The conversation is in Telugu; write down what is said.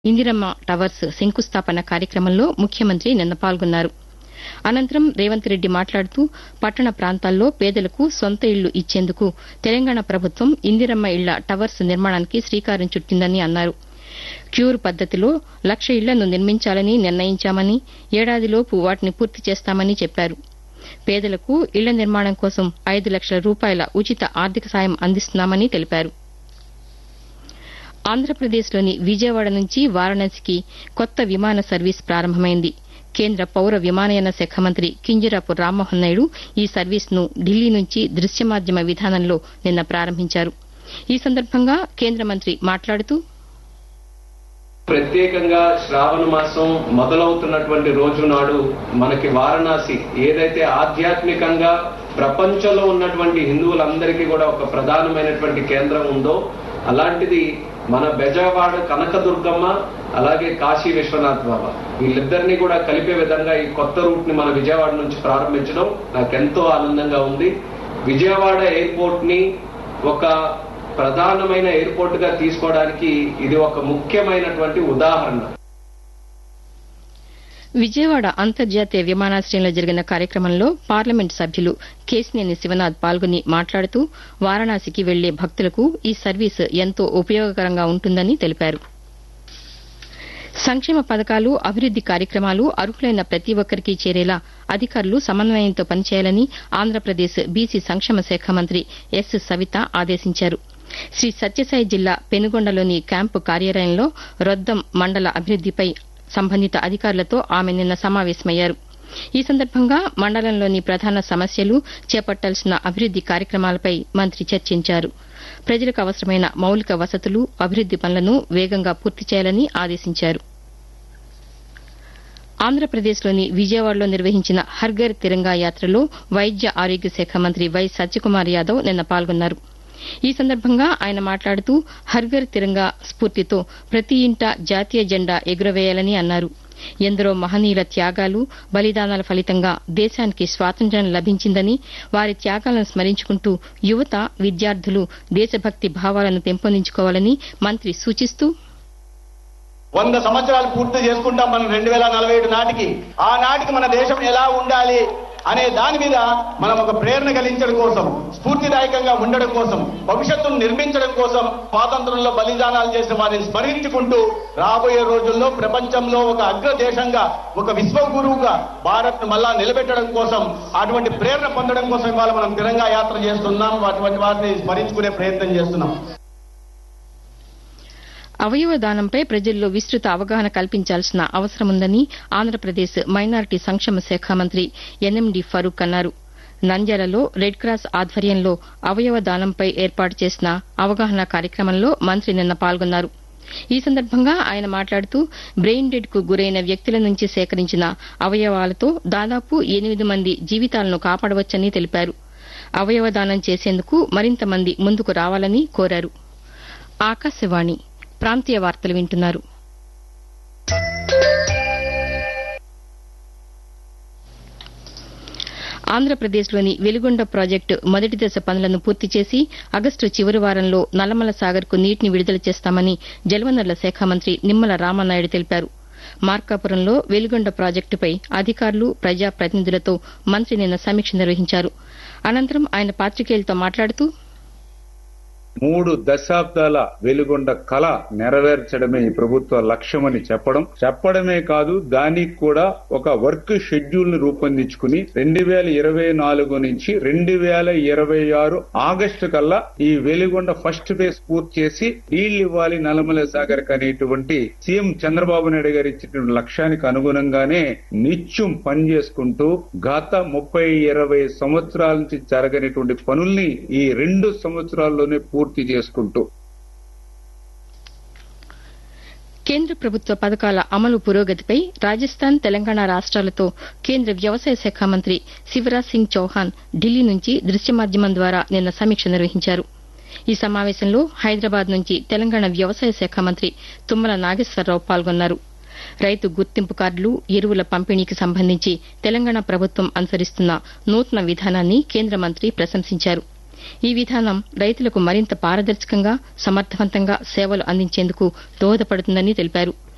ఇందిరమ్మ టవర్స్ శంకుస్థాపన కార్యక్రమంలో ముఖ్యమంత్రి నిన్న పాల్గొన్నారు అనంతరం రేవంత్ రెడ్డి మాట్లాడుతూ పట్టణ ప్రాంతాల్లో పేదలకు సొంత ఇళ్లు ఇచ్చేందుకు తెలంగాణ ప్రభుత్వం ఇందిరమ్మ ఇళ్ల టవర్స్ నిర్మాణానికి శ్రీకారం చుట్టిందని అన్నారు క్యూర్ పద్దతిలో లక్ష ఇళ్లను నిర్మించాలని నిర్ణయించామని ఏడాదిలోపు వాటిని పూర్తి చేస్తామని చెప్పారు పేదలకు ఇళ్ల నిర్మాణం కోసం ఐదు లక్షల రూపాయల ఉచిత ఆర్థిక సాయం అందిస్తున్నామని తెలిపారు ఆంధ్రప్రదేశ్లోని విజయవాడ నుంచి వారణాసికి కొత్త విమాన సర్వీస్ ప్రారంభమైంది కేంద్ర పౌర విమానయాన శాఖ మంత్రి కింజరాపు రామ్మోహన్ నాయుడు ఈ సర్వీస్ను ఢిల్లీ నుంచి దృశ్య మాధ్యమ విధానంలో నిన్న ప్రారంభించారు ఈ సందర్భంగా కేంద్ర మంత్రి మాట్లాడుతూ ప్రత్యేకంగా శ్రావణ మాసం మొదలవుతున్నటువంటి రోజు నాడు మనకి వారణాసి ఏదైతే ఆధ్యాత్మికంగా ప్రపంచంలో ఉన్నటువంటి హిందువులందరికీ కూడా ఒక ప్రధానమైనటువంటి కేంద్రం ఉందో అలాంటిది మన బెజవాడ కనకదుర్గమ్మ అలాగే కాశీ విశ్వనాథ్ బాబా వీళ్ళిద్దరినీ కూడా కలిపే విధంగా ఈ కొత్త రూట్ ని మన విజయవాడ నుంచి ప్రారంభించడం నాకెంతో ఆనందంగా ఉంది విజయవాడ ఎయిర్పోర్ట్ ని ఒక ప్రధానమైన ఎయిర్పోర్ట్ గా తీసుకోవడానికి ఇది ఒక ముఖ్యమైనటువంటి ఉదాహరణ విజయవాడ అంతర్జాతీయ విమానాశ్రయంలో జరిగిన కార్యక్రమంలో పార్లమెంట్ సభ్యులు కేశినేని శివనాథ్ పాల్గొని మాట్లాడుతూ వారణాసికి వెళ్లే భక్తులకు ఈ సర్వీస్ ఎంతో ఉపయోగకరంగా ఉంటుందని తెలిపారు సంక్షేమ పథకాలు అభివృద్ది కార్యక్రమాలు అర్హులైన ప్రతి ఒక్కరికి చేరేలా అధికారులు సమన్వయంతో పనిచేయాలని ఆంధ్రప్రదేశ్ బీసీ సంక్షేమ శాఖ మంత్రి ఎస్ సవిత ఆదేశించారు శ్రీ సత్యసాయి జిల్లా పెనుగొండలోని క్యాంపు కార్యాలయంలో రొద్దం మండల అభివృద్దిపై సంబంధిత అధికారులతో ఆమె నిన్న సమావేశమయ్యారు ఈ సందర్భంగా మండలంలోని ప్రధాన సమస్యలు చేపట్టాల్సిన అభివృద్ది కార్యక్రమాలపై మంత్రి చర్చించారు ప్రజలకు అవసరమైన మౌలిక వసతులు అభివృద్ది పనులను వేగంగా పూర్తి చేయాలని ఆదేశించారు ఆంధ్రప్రదేశ్లోని విజయవాడలో నిర్వహించిన హర్ఘర్ తిరంగా యాత్రలో వైద్య ఆరోగ్య శాఖ మంత్రి వై సత్యకుమార్ యాదవ్ నిన్న పాల్గొన్నారు ఈ సందర్భంగా ఆయన మాట్లాడుతూ హర్ఘర్ తిరంగా స్ఫూర్తితో ప్రతి ఇంట జాతీయ జెండా ఎగురవేయాలని అన్నారు ఎందరో మహనీయుల త్యాగాలు బలిదానాల ఫలితంగా దేశానికి స్వాతంత్ర్యం లభించిందని వారి త్యాగాలను స్మరించుకుంటూ యువత విద్యార్థులు దేశభక్తి భావాలను పెంపొందించుకోవాలని మంత్రి సూచిస్తూ వంద సంవత్సరాలు పూర్తి చేసుకుంటాం మనం రెండు వేల నలభై ఏడు నాటికి ఆ నాటికి మన దేశం ఎలా ఉండాలి అనే దాని మీద మనం ఒక ప్రేరణ కలిగించడం కోసం స్ఫూర్తిదాయకంగా ఉండడం కోసం భవిష్యత్తును నిర్మించడం కోసం స్వాతంత్రంలో బలిదానాలు చేసిన వారిని స్మరించుకుంటూ రాబోయే రోజుల్లో ప్రపంచంలో ఒక అగ్ర దేశంగా ఒక విశ్వగురువుగా భారత్ మళ్ళా నిలబెట్టడం కోసం అటువంటి ప్రేరణ పొందడం కోసం ఇవాళ మనం తిరంగా యాత్ర చేస్తున్నాం అటువంటి వాటిని స్మరించుకునే ప్రయత్నం చేస్తున్నాం అవయవ దానంపై ప్రజల్లో విస్తృత అవగాహన కల్పించాల్సిన అవసరముందని ఆంధ్రప్రదేశ్ మైనారిటీ సంక్షేమ శాఖ మంత్రి ఎన్ఎండి ఫరూక్ అన్నారు నంద్యాలలో రెడ్ క్రాస్ ఆధ్వర్యంలో అవయవ దానంపై ఏర్పాటు చేసిన అవగాహన కార్యక్రమంలో మంత్రి నిన్న పాల్గొన్నారు ఈ సందర్భంగా ఆయన మాట్లాడుతూ బ్రెయిన్ డెడ్ కు గురైన వ్యక్తుల నుంచి సేకరించిన అవయవాలతో దాదాపు ఎనిమిది మంది జీవితాలను కాపాడవచ్చని తెలిపారు అవయవ దానం చేసేందుకు మరింత మంది ముందుకు రావాలని కోరారు ఆకాశవాణి ప్రాంతీయ వార్తలు వింటున్నారు ఆంధ్రప్రదేశ్లోని వెలుగొండ ప్రాజెక్టు మొదటి దశ పనులను పూర్తి చేసి ఆగస్టు చివరి వారంలో నల్లమల సాగర్కు నీటిని విడుదల చేస్తామని జలవనరుల శాఖ మంత్రి నిమ్మల రామనాయుడు తెలిపారు మార్కాపురంలో వెలుగొండ ప్రాజెక్టుపై అధికారులు ప్రజాప్రతినిధులతో మంత్రి నిన్న సమీక్ష నిర్వహించారు అనంతరం ఆయన పాతికేయులతో మాట్లాడుతూ మూడు దశాబ్దాల వెలుగొండ కళ నెరవేర్చడమే ఈ ప్రభుత్వ లక్ష్యమని చెప్పడం చెప్పడమే కాదు దానికి కూడా ఒక వర్క్ షెడ్యూల్ ని రూపొందించుకుని రెండు వేల ఇరవై నాలుగు నుంచి రెండు వేల ఇరవై ఆరు ఆగస్టు కల్లా ఈ వెలుగొండ ఫస్ట్ ఫేజ్ పూర్తి చేసి నీళ్లు ఇవ్వాలి నల్లమల సాగర్ అనేటువంటి సీఎం చంద్రబాబు నాయుడు గారు ఇచ్చినటువంటి లక్ష్యానికి అనుగుణంగానే నిత్యం పనిచేసుకుంటూ గత ముప్పై ఇరవై సంవత్సరాల నుంచి జరగనటువంటి పనుల్ని ఈ రెండు సంవత్సరాల్లోనే పూర్తి చేసుకుంటూ కేంద్ర ప్రభుత్వ పథకాల అమలు పురోగతిపై రాజస్థాన్ తెలంగాణ రాష్ట్రాలతో కేంద్ర వ్యవసాయ శాఖ మంత్రి శివరాజ్ సింగ్ చౌహాన్ ఢిల్లీ నుంచి దృశ్య మాధ్యమం ద్వారా నిన్న సమీక్ష నిర్వహించారు ఈ సమావేశంలో హైదరాబాద్ నుంచి తెలంగాణ వ్యవసాయ శాఖ మంత్రి తుమ్మల నాగేశ్వరరావు పాల్గొన్నారు రైతు గుర్తింపు కార్డులు ఎరువుల పంపిణీకి సంబంధించి తెలంగాణ ప్రభుత్వం అనుసరిస్తున్న నూతన విధానాన్ని కేంద్ర మంత్రి ప్రశంసించారు ఈ విధానం రైతులకు మరింత పారదర్శకంగా సమర్థవంతంగా సేవలు అందించేందుకు దోహదపడుతుందని తెలిపారు